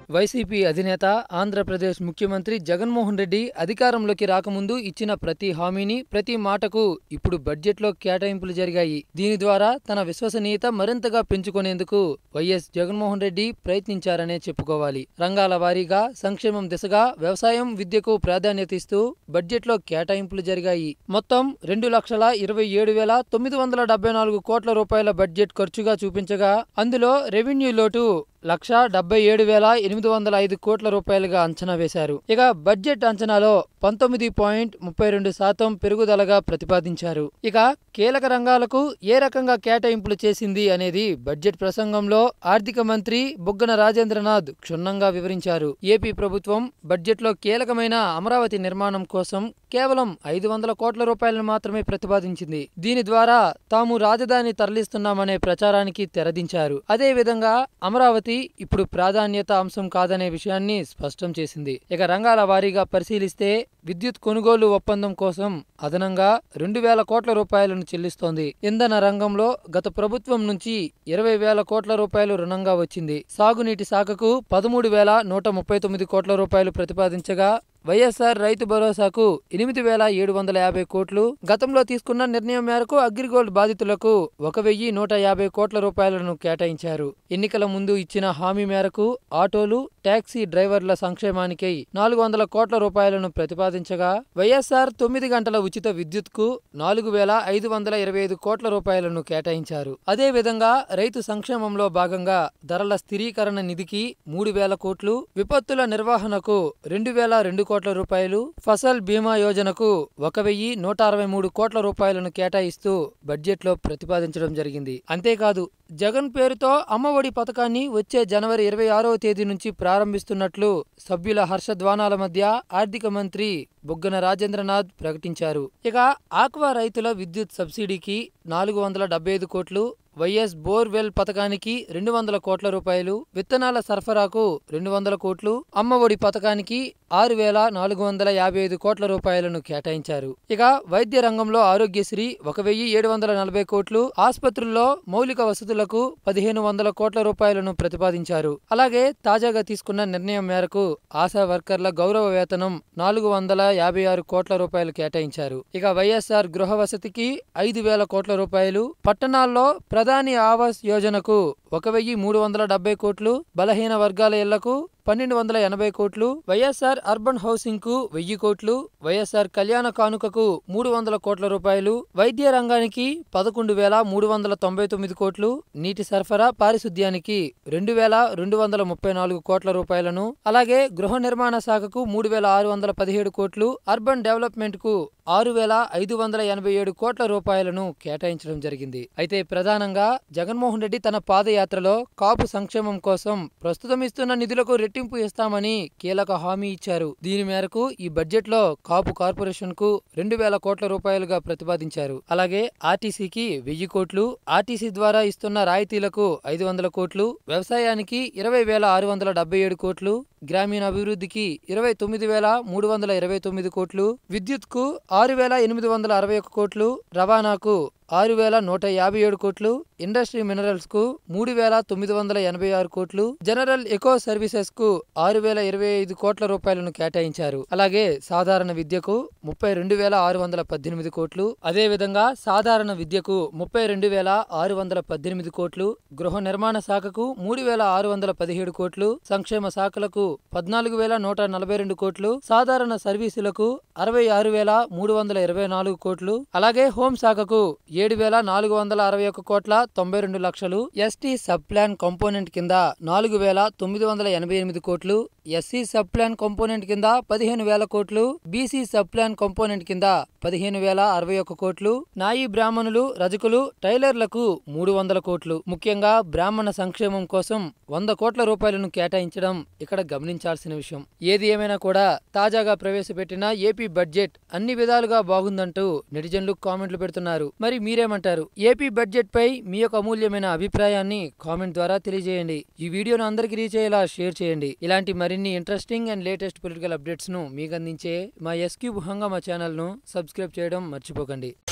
YCP అధినేత ఆంధ్రప్రదేశ్ ముఖ్యమంత్రి జగన్మోహన్ రెడ్డి అధికారంలోకి రాకముందు ఇచ్చిన ప్రతి హామీని ప్రతి మాటకు ఇప్పుడు బడ్జెట్లో కేటాయింపులు జరిగాయి దీని ద్వారా తన విశ్వసనీయత మరింతగా పెంచుకునేందుకు వైఎస్ జగన్మోహన్ రెడ్డి ప్రయత్నించారనే చెప్పుకోవాలి రంగాల వారీగా సంక్షేమం దిశగా వ్యవసాయం విద్యకు ప్రాధాన్యత ఇస్తూ బడ్జెట్లో కేటాయింపులు జరిగాయి మొత్తం రెండు లక్షల ఇరవై ఏడు వేల తొమ్మిది వందల డెబ్బై నాలుగు కోట్ల రూపాయల బడ్జెట్ ఖర్చుగా చూపించగా అందులో రెవెన్యూ లోటు లక్ష డెబ్బై ఏడు వేల ఎనిమిది వందల ఐదు కోట్ల రూపాయలుగా అంచనా వేశారు ఇక బడ్జెట్ అంచనాలో పంతొమ్మిది పాయింట్ ముప్పై రెండు శాతం పెరుగుదలగా ప్రతిపాదించారు ఇక కీలక రంగాలకు ఏ రకంగా కేటాయింపులు చేసింది అనేది బడ్జెట్ ప్రసంగంలో ఆర్థిక మంత్రి బుగ్గన రాజేంద్రనాథ్ క్షుణ్ణంగా వివరించారు ఏపీ ప్రభుత్వం బడ్జెట్లో కీలకమైన అమరావతి నిర్మాణం కోసం కేవలం ఐదు వందల కోట్ల రూపాయలను మాత్రమే ప్రతిపాదించింది దీని ద్వారా తాము రాజధాని తరలిస్తున్నామనే ప్రచారానికి తెరదించారు అదే విధంగా అమరావతి ఇప్పుడు ప్రాధాన్యత అంశం కాదనే విషయాన్ని స్పష్టం చేసింది ఇక రంగాల వారీగా పరిశీలిస్తే విద్యుత్ కొనుగోలు ఒప్పందం కోసం అదనంగా రెండు వేల కోట్ల రూపాయలను చెల్లిస్తోంది ఇంధన రంగంలో గత ప్రభుత్వం నుంచి ఇరవై వేల కోట్ల రూపాయలు రుణంగా వచ్చింది సాగునీటి శాఖకు పదమూడు వేల నూట ముప్పై తొమ్మిది కోట్ల రూపాయలు ప్రతిపాదించగా వైఎస్ఆర్ రైతు భరోసాకు ఎనిమిది వేల ఏడు వందల యాభై కోట్లు గతంలో తీసుకున్న నిర్ణయం మేరకు అగ్రిగోల్డ్ బాధితులకు ఒక వెయ్యి నూట యాభై కోట్ల రూపాయలను కేటాయించారు ఎన్నికల ముందు ఇచ్చిన హామీ మేరకు ఆటోలు టాక్సీ డ్రైవర్ల సంక్షేమానికై నాలుగు వందల కోట్ల రూపాయలను ప్రతిపాదించగా వైఎస్ఆర్ తొమ్మిది గంటల ఉచిత విద్యుత్కు నాలుగు వేల ఐదు వందల ఇరవై ఐదు కోట్ల రూపాయలను కేటాయించారు అదే విధంగా రైతు సంక్షేమంలో భాగంగా ధరల స్థిరీకరణ నిధికి మూడు వేల కోట్లు విపత్తుల నిర్వహణకు రెండు వేల రెండు కోట్ల రూపాయలు ఫసల్ బీమా యోజనకు ఒక వెయ్యి నూట అరవై మూడు కోట్ల రూపాయలను కేటాయిస్తూ బడ్జెట్లో ప్రతిపాదించడం జరిగింది అంతేకాదు జగన్ పేరుతో అమ్మఒడి పథకాన్ని వచ్చే జనవరి ఇరవై ఆరవ తేదీ నుంచి ప్రారంభిస్తున్నట్లు సభ్యుల హర్షధ్వానాల మధ్య ఆర్థిక మంత్రి బుగ్గన రాజేంద్రనాథ్ ప్రకటించారు ఇక ఆక్వా రైతుల విద్యుత్ సబ్సిడీకి నాలుగు వందల డెబ్బై ఐదు కోట్లు వైఎస్ బోర్వెల్ పథకానికి రెండు వందల కోట్ల రూపాయలు విత్తనాల సరఫరాకు రెండు వందల కోట్లు అమ్మఒడి పథకానికి ఆరు వేల నాలుగు వందల యాభై ఐదు కోట్ల రూపాయలను కేటాయించారు ఇక వైద్య రంగంలో ఆరోగ్యశ్రీ ఒక వెయ్యి ఏడు వందల నలభై కోట్లు ఆసుపత్రుల్లో మౌలిక వసతులకు పదిహేను వందల కోట్ల రూపాయలను ప్రతిపాదించారు అలాగే తాజాగా తీసుకున్న నిర్ణయం మేరకు ఆశా వర్కర్ల గౌరవ వేతనం నాలుగు వందల యాభై ఆరు కోట్ల రూపాయలు కేటాయించారు ఇక వైఎస్ఆర్ గృహ వసతికి ఐదు వేల కోట్ల రూపాయలు పట్టణాల్లో ప్రధాని ఆవాస్ యోజనకు ఒక వెయ్యి మూడు వందల డెబ్బై కోట్లు బలహీన వర్గాల ఇళ్లకు పన్నెండు వందల ఎనభై కోట్లు వైఎస్ఆర్ అర్బన్ హౌసింగ్ కు వెయ్యి కోట్లు వైఎస్ఆర్ కళ్యాణ కానుకకు మూడు వందల కోట్ల రూపాయలు వైద్య రంగానికి పదకొండు వేల మూడు వందల తొంభై తొమ్మిది కోట్లు నీటి సరఫరా పారిశుద్ధ్యానికి రెండు వేల రెండు వందల ముప్పై నాలుగు కోట్ల రూపాయలను అలాగే గృహ నిర్మాణ శాఖకు మూడు వేల ఆరు వందల పదిహేడు కోట్లు అర్బన్ డెవలప్మెంట్ కు ఆరు వేల ఐదు వందల ఎనభై ఏడు కోట్ల రూపాయలను కేటాయించడం జరిగింది అయితే ప్రధానంగా జగన్మోహన్ రెడ్డి తన పాదయాత్రలో కాపు సంక్షేమం కోసం ప్రస్తుతం ఇస్తున్న నిధులకు రెట్టింపు ఇస్తామని కీలక హామీ ఇచ్చారు దీని మేరకు ఈ బడ్జెట్ లో కాపు కార్పొరేషన్ కు రెండు వేల కోట్ల రూపాయలుగా ప్రతిపాదించారు అలాగే ఆర్టీసీకి వెయ్యి కోట్లు ఆర్టీసీ ద్వారా ఇస్తున్న రాయితీలకు ఐదు వందల కోట్లు వ్యవసాయానికి ఇరవై వేల ఆరు వందల డెబ్బై ఏడు కోట్లు గ్రామీణ అభివృద్ధికి ఇరవై తొమ్మిది వేల మూడు వందల ఇరవై తొమ్మిది కోట్లు విద్యుత్కు ఆరు వేల ఎనిమిది వందల అరవై ఒక్క కోట్లు రవాణాకు ఆరు వేల నూట యాభై ఏడు కోట్లు ఇండస్ట్రీ మినరల్స్ కు మూడు వేల తొమ్మిది వందల ఎనభై ఆరు కోట్లు జనరల్ ఎకో సర్వీసెస్ కు ఆరు వేల ఇరవై ఐదు కోట్ల రూపాయలను కేటాయించారు అలాగే సాధారణ విద్యకు ముప్పై రెండు వేల ఆరు వందల పద్దెనిమిది కోట్లు అదే విధంగా సాధారణ విద్యకు ముప్పై రెండు వేల ఆరు వందల పద్దెనిమిది కోట్లు గృహ నిర్మాణ శాఖకు మూడు వేల ఆరు వందల పదిహేడు కోట్లు సంక్షేమ శాఖలకు పద్నాలుగు వేల నూట నలభై రెండు కోట్లు సాధారణ సర్వీసులకు అరవై ఆరు వేల మూడు వందల ఇరవై నాలుగు కోట్లు అలాగే హోంశాఖకు ఏడు వేల నాలుగు వందల అరవై ఒక్క కోట్ల తొంభై రెండు లక్షలు ఎస్టీ సబ్ ప్లాన్ కాంపోనెంట్ కింద నాలుగు వేల తొమ్మిది వందల ఎనభై ఎనిమిది కోట్లు ఎస్సీ సబ్ ప్లాన్ కాంపోనెంట్ కింద పదిహేను వేల కోట్లు బీసీ సబ్ ప్లాన్ కాంపోనెంట్ కింద పదిహేను వేల అరవై ఒక్క కోట్లు నాయి బ్రాహ్మణులు రజకులు టైలర్లకు మూడు వందల కోట్లు ముఖ్యంగా బ్రాహ్మణ సంక్షేమం కోసం వంద కోట్ల రూపాయలను కేటాయించడం ఇక్కడ గమనించాల్సిన విషయం ఏది ఏమైనా కూడా తాజాగా ప్రవేశపెట్టిన ఏపీ బడ్జెట్ అన్ని విధాలుగా బాగుందంటూ నెటిజన్లు కామెంట్లు పెడుతున్నారు మరి మీరేమంటారు ఏపీ బడ్జెట్ పై మీ యొక్క అమూల్యమైన అభిప్రాయాన్ని కామెంట్ ద్వారా తెలియజేయండి ఈ వీడియోను అందరికీ రీచ్ అయ్యేలా షేర్ చేయండి ఇలాంటి మరిన్ని interesting and latest political updates ను మీకు అందించే మా ఎస్క్యూబ్ హంగామా ఛానల్ ను సబ్స్క్రైబ్ చేయడం మర్చిపోకండి